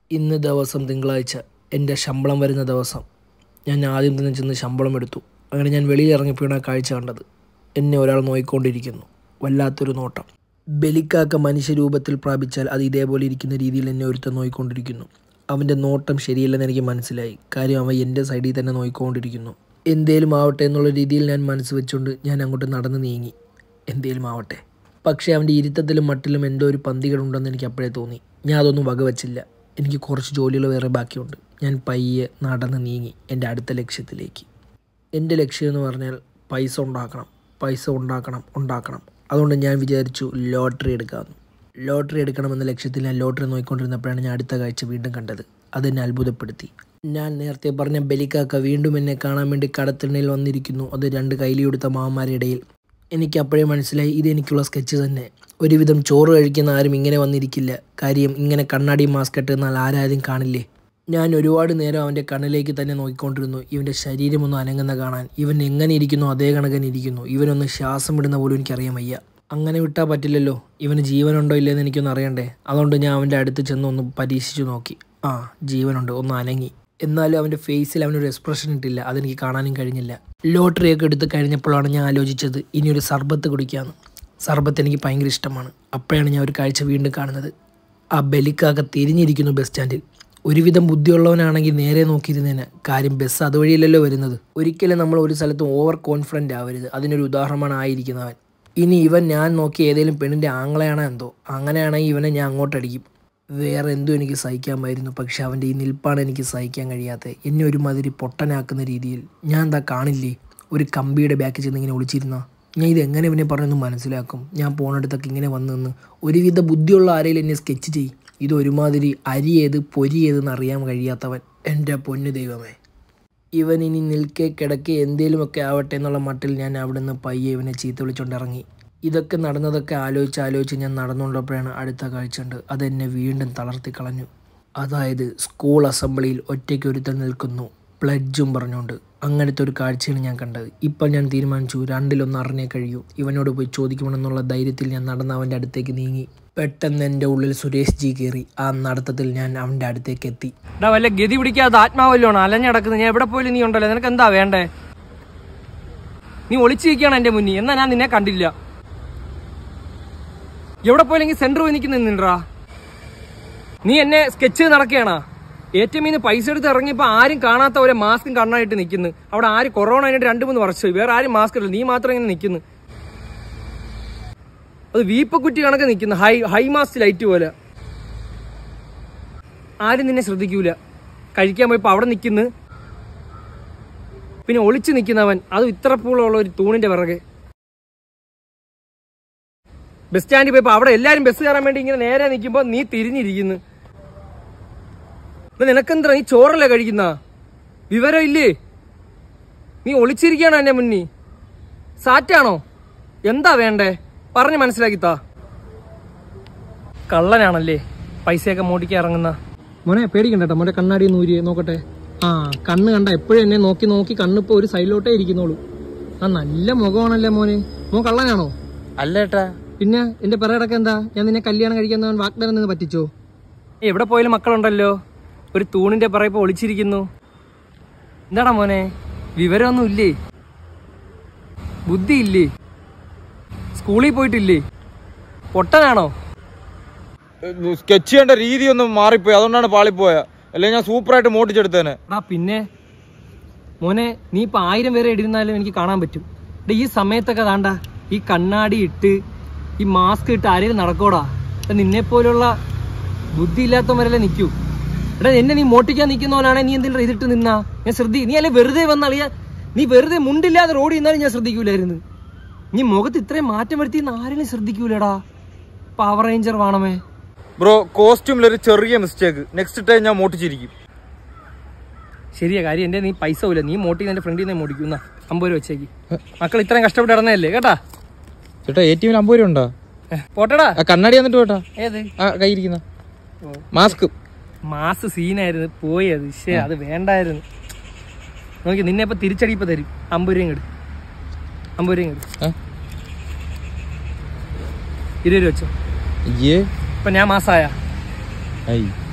ഇന്ന് ദിവസം തിങ്കളാഴ്ച എൻ്റെ ശമ്പളം വരുന്ന ദിവസം ഞാൻ ആദ്യം തന്നെ ചെന്ന് ശമ്പളം എടുത്തു അങ്ങനെ ഞാൻ വെളിയിൽ ഇറങ്ങിയപ്പോഴാണ് ആ കാഴ്ച കണ്ടത് എന്നെ ഒരാൾ നോയിക്കൊണ്ടിരിക്കുന്നു വല്ലാത്തൊരു നോട്ടം ബലിക്കാക്ക മനുഷ്യരൂപത്തിൽ പ്രാപിച്ചാൽ അത് ഇതേപോലെ ഇരിക്കുന്ന രീതിയിൽ എന്നെ ഒരുത്തൻ നോയിക്കൊണ്ടിരിക്കുന്നു അവൻ്റെ നോട്ടം ശരിയല്ലെന്ന് എനിക്ക് മനസ്സിലായി കാര്യം അവൻ എൻ്റെ സൈഡിൽ തന്നെ നോയിക്കൊണ്ടിരിക്കുന്നു എന്തേലും ആവട്ടെ എന്നുള്ള രീതിയിൽ ഞാൻ മനസ്സ് വെച്ചുകൊണ്ട് ഞാൻ അങ്ങോട്ട് നടന്ന് നീങ്ങി എന്തേലും ആവട്ടെ പക്ഷേ അവൻ്റെ ഇരുത്തത്തിലും മട്ടിലും എന്തോ ഒരു പന്തികളുണ്ടെന്ന് എനിക്ക് അപ്പോഴേ തോന്നി ഞാൻ അതൊന്നും വകവച്ചില്ല എനിക്ക് കുറച്ച് ജോലികൾ വേറെ ബാക്കിയുണ്ട് ഞാൻ പയ്യെ നടന്ന് നീങ്ങി എൻ്റെ അടുത്ത ലക്ഷ്യത്തിലേക്ക് എൻ്റെ ലക്ഷ്യം എന്ന് പറഞ്ഞാൽ പൈസ ഉണ്ടാക്കണം പൈസ ഉണ്ടാക്കണം ഉണ്ടാക്കണം അതുകൊണ്ട് ഞാൻ വിചാരിച്ചു ലോട്ടറി എടുക്കാമെന്ന് ലോട്ടറി എടുക്കണമെന്ന ലക്ഷ്യത്തിൽ ഞാൻ ലോട്ടറി നോക്കിക്കൊണ്ടിരുന്നപ്പോഴാണ് ഞാൻ അടുത്ത കാഴ്ച വീണ്ടും കണ്ടത് അതെന്നെ അത്ഭുതപ്പെടുത്തി ഞാൻ നേരത്തെ പറഞ്ഞ ബലിക്കാക്ക വീണ്ടും എന്നെ കാണാൻ വേണ്ടി കടത്തിണ്ണയിൽ വന്നിരിക്കുന്നു അത് രണ്ട് കൈലിയെടുത്ത മാമാരുടെ ഇടയിൽ എനിക്ക് അപ്പോഴേ മനസ്സിലായി ഇത് എനിക്കുള്ള സ്കെച്ച് തന്നെ ഒരുവിധം ചോറ് കഴിക്കുന്ന ആരും ഇങ്ങനെ വന്നിരിക്കില്ല കാര്യം ഇങ്ങനെ കണ്ണാടി മാസ്ക് ഇട്ടുന്നാൽ ആരാരും കാണില്ലേ ഞാൻ ഒരുപാട് നേരം അവൻ്റെ കണ്ണിലേക്ക് തന്നെ നോക്കിക്കൊണ്ടിരുന്നു ഇവൻ്റെ ശരീരം ഒന്ന് അനങ്ങുന്ന കാണാൻ ഇവൻ എങ്ങനെ ഇരിക്കുന്നു അതേ കണക്കൻ ഇരിക്കുന്നു ഇവനൊന്ന് ശ്വാസം വിടുന്ന പോലും എനിക്കറിയാൻ വയ്യ അങ്ങനെ വിട്ടാൽ പറ്റില്ലല്ലോ ഇവന് ജീവനുണ്ടോ ഇല്ലയെന്ന് എനിക്കൊന്ന് അറിയണ്ടേ അതുകൊണ്ട് ഞാൻ അവൻ്റെ അടുത്ത് ചെന്ന് ഒന്ന് പരീക്ഷിച്ചു നോക്കി ആ ജീവനുണ്ട് ഒന്ന് അനങ്ങി എന്നാലും അവൻ്റെ ഫേസിൽ അവനൊരു എക്സ്പ്രഷൻ ഇട്ടില്ല അതെനിക്ക് കാണാനും കഴിഞ്ഞില്ല ലോട്ടറിയൊക്കെ എടുത്ത് കഴിഞ്ഞപ്പോഴാണ് ഞാൻ ആലോചിച്ചത് ഇനിയൊരു സർബത്ത് കുടിക്കാമെന്ന് സർബത്ത് എനിക്ക് ഭയങ്കര ഇഷ്ടമാണ് അപ്പോഴാണ് ഞാൻ ഒരു കാഴ്ച വീണ്ടും കാണുന്നത് ആ ബലിക്കാക്ക തിരിഞ്ഞിരിക്കുന്നു ബസ് സ്റ്റാൻഡിൽ ഒരുവിധം ബുദ്ധിയുള്ളവനാണെങ്കിൽ നേരെ നോക്കിയിരുന്നേനെ കാര്യം ബസ് അതുവഴിയല്ലല്ലോ വരുന്നത് ഒരിക്കലും നമ്മൾ ഒരു സ്ഥലത്ത് ഓവർ കോൺഫിഡൻ്റ് ആവരുത് അതിനൊരു ഉദാഹരണമാണ് ആയിരിക്കുന്നവൻ ഇനി ഇവൻ ഞാൻ നോക്കി ഏതെങ്കിലും പെണ്ണിൻ്റെ ആങ്ങളെയാണോ എന്തോ അങ്ങനെയാണെങ്കിൽ ഇവനെ ഞാൻ അങ്ങോട്ടടിക്കും വേറെ എന്തോ എനിക്ക് സഹിക്കാമായിരുന്നു പക്ഷെ അവൻ്റെ ഈ നിൽപ്പാണ് എനിക്ക് സഹിക്കാൻ കഴിയാത്തത് എന്നെ ഒരുമാതിരി പൊട്ടനാക്കുന്ന രീതിയിൽ ഞാൻ എന്താ കാണില്ലേ ഒരു കമ്പിയുടെ ബാക്കിൽ ചെന്ന് ഇങ്ങനെ ഒളിച്ചിരുന്ന ഞാൻ ഇത് എങ്ങനെ ഇവനെ പറഞ്ഞൊന്ന് മനസ്സിലാക്കും ഞാൻ പോണിടത്തൊക്കെ ഇങ്ങനെ വന്ന് നിന്ന് ഒരുവിധ ബുദ്ധിയുള്ള ആരെങ്കിലും എന്നെ സ്കെച്ച് ചെയ്യും ഇത് ഒരുമാതിരി അരി ഏത് പൊരി ഏതെന്ന് അറിയാൻ കഴിയാത്തവൻ എൻ്റെ പൊന്നു ദൈവമേ ഇവൻ ഇനി നിൽക്കെ കിടക്കെ എന്തേലുമൊക്കെ ആവട്ടെ എന്നുള്ള മട്ടിൽ ഞാൻ അവിടുന്ന് പയ്യെ ഇവനെ ചീത്ത വിളിച്ചുകൊണ്ട് ഇറങ്ങി ഇതൊക്കെ നടന്നതൊക്കെ ആലോചിച്ച് ആലോചിച്ച് ഞാൻ നടന്നുകൊണ്ടപ്പോഴാണ് അടുത്ത കാഴ്ചയുണ്ട് അതെന്നെ വീണ്ടും തളർത്തി കളഞ്ഞു അതായത് സ്കൂൾ അസംബ്ലിയിൽ ഒറ്റയ്ക്ക് ഒരുത്തൻ നിൽക്കുന്നു പ്ലഡ്ജും പറഞ്ഞുകൊണ്ട് അങ്ങനത്തെ ഒരു കാഴ്ചയാണ് ഞാൻ കണ്ടത് ഇപ്പം ഞാൻ തീരുമാനിച്ചു രണ്ടിലൊന്ന് അറിഞ്ഞേ കഴിയൂ ഇവനോട് പോയി ചോദിക്കണമെന്നുള്ള ധൈര്യത്തിൽ ഞാൻ നടന്ന് അവൻ്റെ അടുത്തേക്ക് നീങ്ങി പെട്ടെന്ന് എൻ്റെ ഉള്ളിൽ സുരേഷ് ജി കയറി ആ നടത്തത്തിൽ ഞാൻ അവൻ്റെ അടുത്തേക്ക് എത്തി എടാ വല്ല ഗതി പിടിക്കാതെ ആത്മാവല്ലോണോ അലഞ്ഞടക്കുന്നത് ഞാൻ എവിടെ പോലും നീ ഉണ്ടല്ലോ നിനക്ക് എന്താ വേണ്ടേ നീ ഒളിച്ചിരിക്കുകയാണ് എന്റെ മുന്നിൽ എന്നാ ഞാൻ നിന്നെ കണ്ടില്ല എവിടെ പോയില്ലെങ്കിൽ സെന്റർ പോയി നിൽക്കുന്ന നിൻറാ നീ എന്നെ സ്കെച്ച് നടക്കുകയാണാ ഏറ്റവും മീന്ന് പൈസ എടുത്ത് ഇറങ്ങിയപ്പോ ആരും കാണാത്ത പോലെ മാസ്കും കണ്ണായിട്ട് നിൽക്കുന്നു അവിടെ ആര് കൊറോണ കഴിഞ്ഞിട്ട് രണ്ടു മൂന്ന് വർഷമായി വേറെ ആരും മാസ്ക് ഇല്ല നീ മാത്രം ഇങ്ങനെ നിൽക്കുന്നു അത് വീപ്പക്കുറ്റി കണക്ക് നിൽക്കുന്നു ഹൈ ഹൈ മാസ്റ്റ് ലൈറ്റ് പോലെ ആരും നിന്നെ ശ്രദ്ധിക്കൂല കഴിക്കാൻ പോയപ്പോ അവിടെ നിൽക്കുന്നു പിന്നെ ഒളിച്ചു നിൽക്കുന്നവൻ അത് ഇത്ര പൂളമുള്ള ഒരു തൂണിന്റെ പിറകെ ബസ് സ്റ്റാൻഡിൽ പോയപ്പോ അവിടെ എല്ലാരും ബസ് കയറാൻ വേണ്ടി ഇങ്ങനെ നേരെ നിൽക്കുമ്പോ നീ തിരിഞ്ഞിരിക്കുന്നു ഇത് നിനക്കെന്താ നീ ചോറല്ലേ കഴിക്കുന്ന വിവരം ഇല്ലേ നീ ഒളിച്ചിരിക്കുകയാണോ എന്റെ മുന്നിൽ സാറ്റാണോ എന്താ വേണ്ടേ പറഞ്ഞ് മനസ്സിലാക്കിത്താ കള്ളനാണല്ലേ പൈസയൊക്കെ മോട്ടിക്ക് ഇറങ്ങുന്ന മോനെ പേടിക്കണ്ട മോനെ കണ്ണാടി നൂരി നോക്കട്ടെ ആ കണ്ണ് കണ്ട എപ്പോഴും എന്നെ നോക്കി നോക്കി കണ്ണിപ്പോ ഒരു സൈഡിലോട്ടേ ഇരിക്കുന്നുള്ളൂ ആ നല്ല മുഖമാണല്ലേ മോനെ മോൻ കള്ളനാണോ അല്ലേട്ടാ പിന്നെ എന്റെ പിറകിടക്ക് എന്താ ഞാൻ നിന്നെ കല്യാണം കഴിക്കാൻ വാഗ്ദാനം നിന്ന് പറ്റിച്ചോ എവിടെ പോയാലും മക്കളുണ്ടല്ലോ ഒരു തൂണിന്റെ പറയപ്പോ ഒളിച്ചിരിക്കുന്നു എന്താടാ മോനെ വിവരമൊന്നും ഇല്ലേ ബുദ്ധി ഇല്ലേ സ്കൂളിൽ പോയിട്ടില്ലേ പൊട്ടനാണോ സ്കെച്ച് ചെയ്യേണ്ട രീതി ഒന്ന് മാറിപ്പോയി അതുകൊണ്ടാണ് പാളിപ്പോയ അല്ലെങ്കിൽ ഞാൻ സൂപ്പറായിട്ട് മോട്ടിച്ചെടുത്തേനെ ആ പിന്നെ മോനെ നീ ഇപ്പൊ ആയിരം പേരെ ഇടിരുന്നാലും എനിക്ക് കാണാൻ പറ്റും എടാ ഈ സമയത്തൊക്കെ താണ്ട ഈ കണ്ണാടി ഇട്ട് ഈ മാസ്ക് ഇട്ട് ആരെങ്കിലും നടക്കോടാ നിന്നെ പോലുള്ള ബുദ്ധി ഇല്ലാത്തവരല്ലേ നിൽക്കൂ എടാ എന്നെ നീ മോട്ടിക്കാൻ നിൽക്കുന്നവനാണെ നീ എന്തെങ്കിലും ഇതിട്ട് നിന്നാ ഞാൻ ശ്രദ്ധി നീ അല്ലെ വെറുതെ വന്നളിയ നീ വെറുതെ മുണ്ടില്ലാതെ റോഡ് നിന്നാലും ഞാൻ ശ്രദ്ധിക്കൂലായിരുന്നു നീ മുഖത്ത് ഇത്രയും മാറ്റം വരുത്തി ആരെങ്കിലും ശ്രദ്ധിക്കൂലടാ പവർ റേഞ്ചർ വേണമേ ബ്രോ കോസ്റ്റ്യൂമിൽ ഒരു ചെറിയ മിസ്റ്റേക്ക് നെക്സ്റ്റ് ടൈം ഞാൻ മോട്ടിച്ചിരിക്കും ശരിയാ കാര്യം എന്റെ നീ പൈസ ഇല്ല നീ മോട്ടി എന്റെ ഫ്രണ്ടിൽ നിന്ന് മോടിക്കുന്ന അമ്പത് രൂപ വെച്ചേക്ക് മക്കൾ ഇത്രയും കഷ്ടപ്പെട്ട് ഇടന്നതല്ലേ കേട്ടാ ചേട്ടാ എ ടി എമ്മിൽ അമ്പത് രൂപ ഉണ്ടോ ഏ, പോട്ടെടാ ആ കണ്ണാടി വന്നിട്ട് പോട്ടാ ഏത് ആ കയ്യിരിക്കുന്ന മാസ്ക് മാസ് സീനായിരുന്നു പോയി അത് ശേ അത് വേണ്ടായിരുന്നു നോക്കി നിന്നെ ഇപ്പൊ തിരിച്ചടിയിപ്പോ തരും അമ്പത് രൂപയും കെടു അമ്പത് രൂപയും കെടു ഇരുപത് രൂപ വെച്ചോ അയ്യേ ഇപ്പൊ ഞാൻ മാസായ ഐ